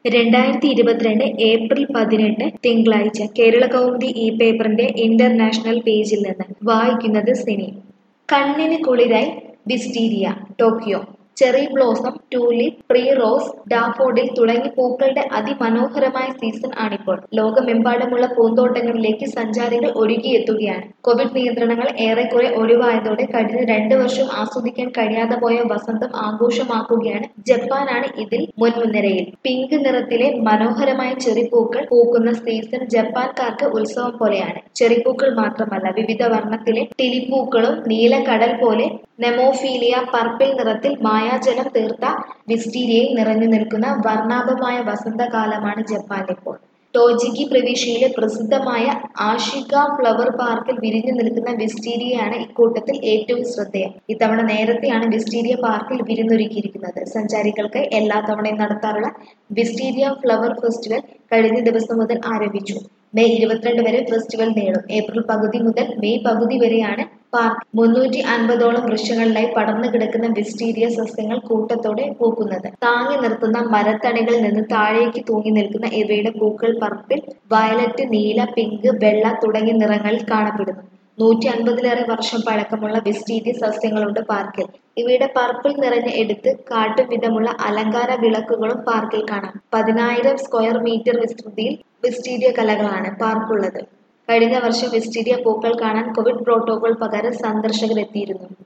രണ്ടായിരത്തി ഇരുപത്തിരണ്ട് ഏപ്രിൽ പതിനെട്ട് തിങ്കളാഴ്ച കേരള കൗമുദി ഈ പേപ്പറിന്റെ ഇന്റർനാഷണൽ പേജിൽ നിന്ന് വായിക്കുന്നത് സിനി കണ്ണിന് കുളിരായി wisteria Tokyo cherry blossom tulip primrose daffodil തുടങ്ങി പൂക്കളുടെ അതിമനോഹരമായ സീസൺ ആണിപ്പോൾ ലോകമെമ്പാടുമുള്ള പൂന്തോട്ടങ്ങളിലേക്ക് സഞ്ചാരികൾ ഒഴുകിയെത്തുകയാണ് കോവിഡ് നിയന്ത്രണങ്ങൾ ഏറെക്കുറെ ഒഴിവായതോടെ കഴിഞ്ഞ രണ്ട് വർഷം ആസ്വദിക്കാൻ കഴിയാതെ പോയ വസന്തം ആഘോഷമാക്കുകയാണ് ജപ്പാനാണ് ഇതിൽ മുൻനിരയിൽ പിങ്ക് നിറത്തിലെ മനോഹരമായ ചെറിപ്പൂക്കൾ പൂക്കുന്ന സീസൺ ജപ്പാൻകാർക്ക് ഉത്സവം പോലെയാണ് ചെറിപ്പൂക്കൾ മാത്രമല്ല വിവിധ വർണ്ണത്തിലെ ടിലിപ്പൂക്കളും നീലക്കടൽ പോലെ നെമോഫീലിയ പർപ്പിൾ നിറത്തിൽ മായാജലം തീർത്ത വിസ്റ്റീരിയയിൽ നിറഞ്ഞു നിൽക്കുന്ന വർണ്ണാഭമായ വസന്തകാലമാണ് ജപ്പാനിപ്പോൾ ടോജിക്കി പ്രവിശ്യയിലെ പ്രസിദ്ധമായ ആഷിക ഫ്ലവർ പാർക്കിൽ വിരിഞ്ഞു നിൽക്കുന്ന വിസ്റ്റീരിയയാണ് ഇക്കൂട്ടത്തിൽ ഏറ്റവും ശ്രദ്ധേയം ഇത്തവണ നേരത്തെയാണ് വിസ്റ്റീരിയ പാർക്കിൽ വിരുന്നൊരുക്കിയിരിക്കുന്നത് സഞ്ചാരികൾക്ക് എല്ലാ തവണയും നടത്താറുള്ള വിസ്റ്റീരിയ ഫ്ലവർ ഫെസ്റ്റിവൽ കഴിഞ്ഞ ദിവസം മുതൽ ആരംഭിച്ചു മെയ് ഇരുപത്തിരണ്ട് വരെ ഫെസ്റ്റിവൽ നീളും ഏപ്രിൽ പകുതി മുതൽ മെയ് പകുതി വരെയാണ് പാർക്ക് മുന്നൂറ്റി അൻപതോളം വൃക്ഷങ്ങളിലായി പടർന്നു കിടക്കുന്ന വിസ്റ്റീരിയ സസ്യങ്ങൾ കൂട്ടത്തോടെ പൂക്കുന്നത് താങ്ങി നിർത്തുന്ന മരത്തണികളിൽ നിന്ന് താഴേക്ക് തൂങ്ങി നിൽക്കുന്ന ഇവയുടെ പൂക്കൾ പർപ്പിൾ വയലറ്റ് നീല പിങ്ക് വെള്ള തുടങ്ങിയ നിറങ്ങളിൽ കാണപ്പെടുന്നു നൂറ്റി അൻപതിലേറെ വർഷം പഴക്കമുള്ള വിസ്റ്റീരിയ സസ്യങ്ങളുണ്ട് പാർക്കിൽ ഇവയുടെ പർപ്പിൾ നിറഞ്ഞ എടുത്ത് കാട്ടും വിധമുള്ള അലങ്കാര വിളക്കുകളും പാർക്കിൽ കാണാം പതിനായിരം സ്ക്വയർ മീറ്റർ വിസ്തൃതിയിൽ വിസ്റ്റീരിയ കലകളാണ് പാർക്കുള്ളത് കഴിഞ്ഞ വർഷം വിസ്റ്റീരിയ പൂക്കൾ കാണാൻ കോവിഡ് പ്രോട്ടോകോൾ പ്രകാരം സന്ദർശകർ എത്തിയിരുന്നു